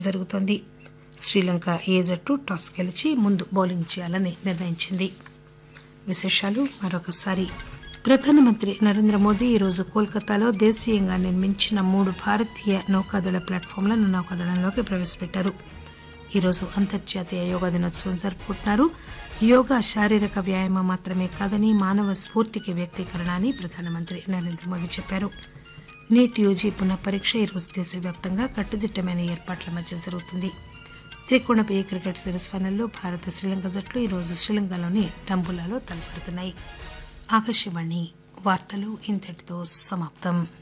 జరుగుతోంది శ్రీలంక ఏ జట్టు టాస్ గెలిచి ముందు బౌలింగ్ చేయాలని నిర్ణయించింది విశేషాలు మరొకసారి ప్రధానమంత్రి నరేంద్ర మోదీ ఈరోజు కోల్కతాలో దేశీయంగా నిర్మించిన మూడు భారతీయ నౌకాదళ ప్లాట్ఫామ్లను నౌకాదళంలోకి ప్రవేశపెట్టారు ఈరోజు అంతర్జాతీయ యోగా దినోత్సవం జరుపుకుంటున్నారు యోగా శారీరక వ్యాయామం మాత్రమే కాదని మానవ స్ఫూర్తికి వ్యక్తీకరణ అని ప్రధానమంత్రి నరేంద్ర మోదీ చెప్పారు నీట్ యూజీ పునః పరీక్ష ఈరోజు దేశవ్యాప్తంగా కట్టుదిట్టమైన ఏర్పాట్ల మధ్య జరుగుతుంది త్రికోణపై క్రికెట్ సిరీస్ ఫైనల్లో భారత శ్రీలంక జట్లు ఈరోజు శ్రీలంకలోని డంబులాలో తలపడుతున్నాయి ఆకాశవాణి వార్తలు ఇంతటితో సమాప్తం